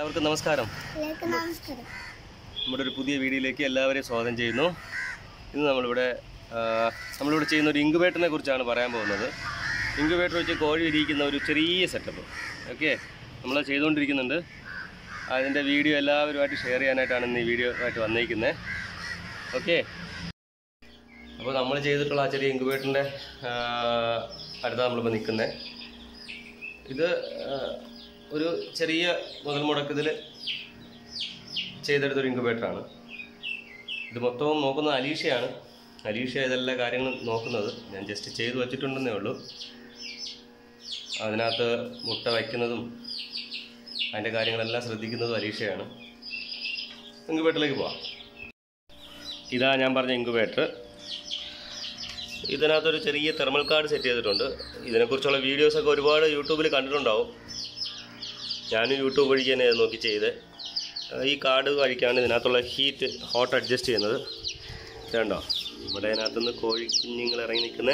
എല്ലാവർക്കും നമസ്കാരം എല്ലാവർക്കും നമസ്കാരം നമ്മുടെ ഒരു പുതിയ വീഡിയോയിലേക്ക് എല്ലാവരെയും സ്വാഗതം ചെയ്യുന്നു ഇന്ന് നമ്മളിവിടെ ആ, നമ്മളിവിടെ ചെയ്യുന്ന ഒരു ഇൻക്യുബേറ്ററിനെ കുറിച്ചാണ് പറയാൻ പോകുന്നത് ഇൻക്യുബേറ്റർ വെച്ച് കോഴി ഇരിക്കുന്ന ഒരു ചെറിയ സെറ്റപ്പ് ഓക്കെ നമ്മൾ ചെയ്തുകൊണ്ടിരിക്കുന്നുണ്ട് അതിൻ്റെ വീഡിയോ എല്ലാവരുമായിട്ട് ഷെയർ ചെയ്യാനായിട്ടാണ് ഇന്ന് ഈ വീഡിയോ ആയിട്ട് വന്നിരിക്കുന്നത് ഓക്കെ അപ്പോൾ നമ്മൾ ചെയ്തിട്ടുള്ള ആ ചെറിയ ഇൻക്യുബേറ്ററിൻ്റെ അടുത്താണ് നമ്മളിപ്പോൾ നിൽക്കുന്നത് ഇത് ആ, ഒരു ചെറിയ മുതൽ മുടക്കത്തിൽ ചെയ്തെടുത്തൊരു ഇൻക്യുബേറ്ററാണ് ഇത് മൊത്തവും നോക്കുന്നത് അലീഷയാണ് അലീഷ ഇതെല്ലാ കാര്യങ്ങളും നോക്കുന്നത് ഞാൻ ജസ്റ്റ് ചെയ്തു വച്ചിട്ടുണ്ടെന്നേ ഉള്ളൂ അതിനകത്ത് മുട്ട വയ്ക്കുന്നതും അതിൻ്റെ കാര്യങ്ങളെല്ലാം ശ്രദ്ധിക്കുന്നതും അലീഷയാണ് ഇൻക്യുബേറ്ററിലേക്ക് പോവാം ഇതാ ഞാൻ പറഞ്ഞ ഇൻക്യുബേറ്റർ ഇതിനകത്തൊരു ചെറിയ തെർമൽ കാർഡ് സെറ്റ് ചെയ്തിട്ടുണ്ട് ഇതിനെക്കുറിച്ചുള്ള വീഡിയോസൊക്കെ ഒരുപാട് യൂട്യൂബിൽ കണ്ടിട്ടുണ്ടാവും ഞാനും യൂട്യൂബ് വഴി തന്നെ ഇത് നോക്കി ചെയ്ത് ഈ കാർഡ് കഴിക്കാണ് ഇതിനകത്തുള്ള ഹീറ്റ് ഹോട്ട് അഡ്ജസ്റ്റ് ചെയ്യുന്നത് വേണ്ടോ നമ്മുടെ അതിനകത്തുനിന്ന് കോഴി കുഞ്ഞുങ്ങൾ ഇറങ്ങി നിൽക്കുന്നത്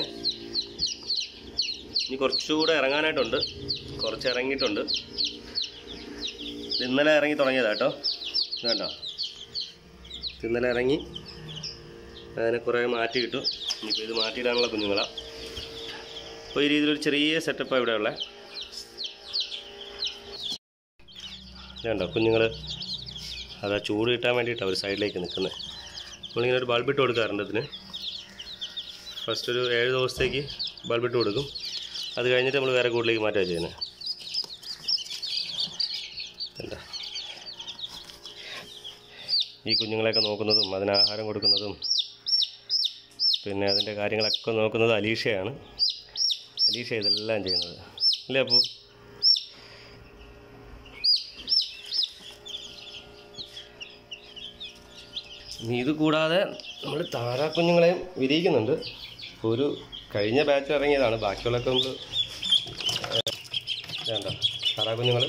ഇനി കുറച്ചുകൂടെ ഇറങ്ങാനായിട്ടുണ്ട് കുറച്ച് ഇറങ്ങിയിട്ടുണ്ട് ഇത് ഇന്നലെ ഇറങ്ങി തുടങ്ങിയതാ കേട്ടോ വേണ്ടോ ഇത് ഇന്നലെ ഇറങ്ങി അതിനെ കുറേ മാറ്റി കിട്ടും ഇനിയിപ്പോൾ ഇത് മാറ്റിയിടാനുള്ള കുഞ്ഞുങ്ങളാണ് അപ്പോൾ ഈ രീതിയിലൊരു ചെറിയ സെറ്റപ്പാണ് ഇവിടെ ഉള്ളത് ഇതുണ്ടോ കുഞ്ഞുങ്ങൾ അതാ ചൂട് കിട്ടാൻ വേണ്ടിയിട്ടാണ് ഒരു സൈഡിലേക്ക് നിൽക്കുന്നത് നമ്മളിങ്ങനെ ഒരു ബൾബിട്ട് കൊടുക്കാറുണ്ട് ഇതിന് ഫസ്റ്റ് ഒരു ഏഴ് ദിവസത്തേക്ക് ബൾബിട്ട് കൊടുക്കും അത് കഴിഞ്ഞിട്ട് നമ്മൾ വേറെ കൂട്ടിലേക്ക് മാറ്റുക ചെയ്യുന്നത് എന്താ ഈ കുഞ്ഞുങ്ങളെയൊക്കെ നോക്കുന്നതും അതിന് ആഹാരം കൊടുക്കുന്നതും പിന്നെ അതിൻ്റെ കാര്യങ്ങളൊക്കെ നോക്കുന്നത് അലീഷയാണ് അലീഷ ഇതെല്ലാം ചെയ്യുന്നത് അല്ലേ അപ്പോൾ ഇനി ഇത് കൂടാതെ നമ്മൾ താറാക്കുഞ്ഞുങ്ങളെയും വിരിയിക്കുന്നുണ്ട് ഇപ്പോൾ ഒരു കഴിഞ്ഞ ബാച്ചിൽ ഇറങ്ങിയതാണ് ബാക്കിയുള്ളതൊക്കെ നമ്മൾ വേണ്ട താറാക്കുഞ്ഞുങ്ങൾ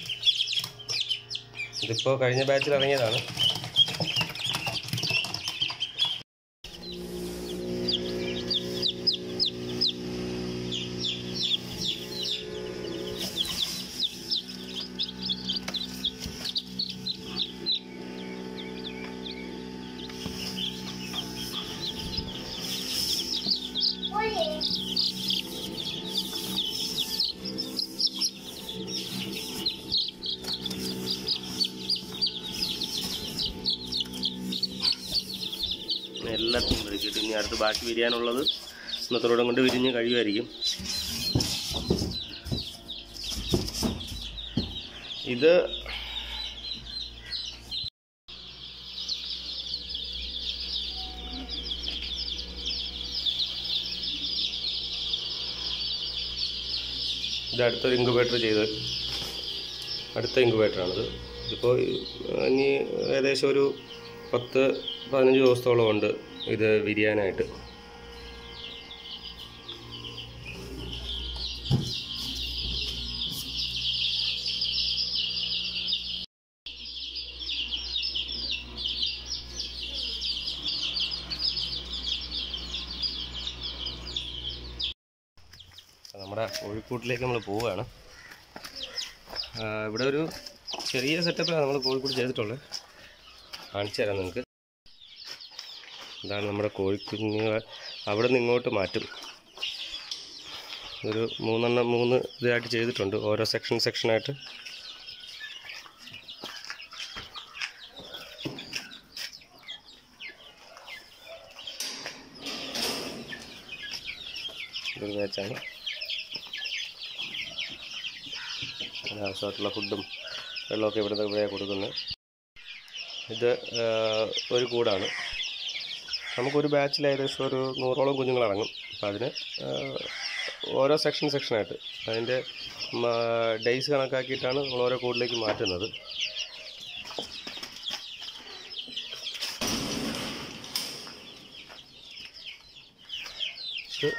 ഇതിപ്പോൾ കഴിഞ്ഞ ബാച്ചിൽ ഇറങ്ങിയതാണ് എല്ലാത്തിനും വിരിച്ചിട്ട് ഇനി അടുത്ത് ബാക്കി വിരിയാനുള്ളത് ഇന്നത്തോടെ കൊണ്ട് വിരിഞ്ഞ് കഴിയുമായിരിക്കും ഇത് ഇത് അടുത്തൊരു ഇൻക്യുബേറ്റർ ചെയ്ത് അടുത്ത ഇൻക്യുബേറ്ററാണിത് ഇതിപ്പോൾ ഇനി ഏകദേശം ഒരു പത്ത് പതിനഞ്ച് ദിവസത്തോളം ഉണ്ട് ഇത് വിരിയാനായിട്ട് നമ്മുടെ കോഴിക്കോട്ടിലേക്ക് നമ്മൾ പോവുകയാണ് ആ, ഇവിടെ ഒരു ചെറിയ സെറ്റപ്പിലാണ് നമ്മൾ കോഴിക്കോട് ചെയ്തിട്ടുള്ളത് കാണിച്ചു തരാം നിങ്ങൾക്ക് ഇതാണ് നമ്മുടെ കോഴിക്കുഞ്ഞുങ്ങൾ അവിടെ നിന്ന് ഇങ്ങോട്ട് മാറ്റും ഒരു മൂന്നെണ്ണം മൂന്ന് ഇതായിട്ട് ചെയ്തിട്ടുണ്ട് ഓരോ സെക്ഷൻ സെക്ഷനായിട്ട് ഇതൊരു ബാച്ചാണ് അതിന് ആവശ്യമായിട്ടുള്ള ഫുഡും വെള്ളമൊക്കെ ഇവിടുന്ന് ഇവിടെ കൊടുക്കുന്നത് ഇത് ആ, ഒരു കൂടാണ് നമുക്കൊരു ബാച്ചിൽ ഏകദേശം ഒരു നൂറോളം കുഞ്ഞുങ്ങൾ ഇറങ്ങും അപ്പം അതിന് ആ, ഓരോ സെക്ഷൻ സെക്ഷനായിട്ട് അതിൻ്റെ ഡേയ്സ് കണക്കാക്കിയിട്ടാണ് നമ്മൾ ഓരോ കൂടിലേക്ക് മാറ്റുന്നത് ഇത്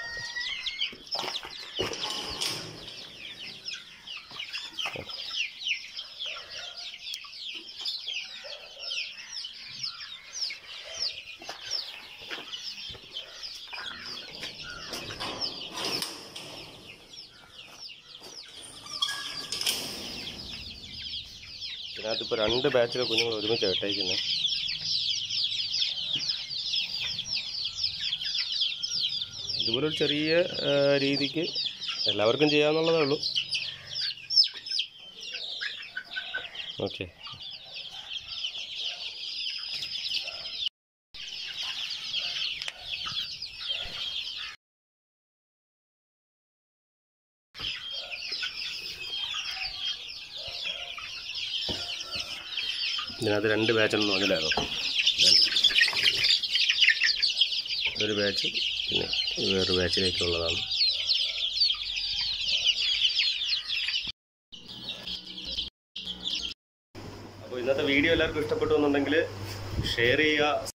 ഇതിനകത്തിപ്പോൾ രണ്ട് ബാച്ചിലെ കുഞ്ഞുങ്ങൾ ഒരുമിച്ച് ഇട്ടേക്കുന്നത് ഇതുപോലൊരു ചെറിയ ആ, രീതിക്ക് എല്ലാവർക്കും ചെയ്യാമെന്നുള്ളതേ ഉള്ളൂ ഓക്കെ ഇതിനകത്ത് രണ്ട് ബാച്ചുണ്ടെന്ന് പറഞ്ഞില്ലായിരുന്നു ഒരു ബാച്ച് പിന്നെ വേറൊരു ബാച്ചിലേക്കുള്ളതാണ് അപ്പോൾ ഇന്നത്തെ വീഡിയോ എല്ലാവർക്കും ഇഷ്ടപ്പെട്ടു എന്നുണ്ടെങ്കിൽ ഷെയർ ചെയ്യുക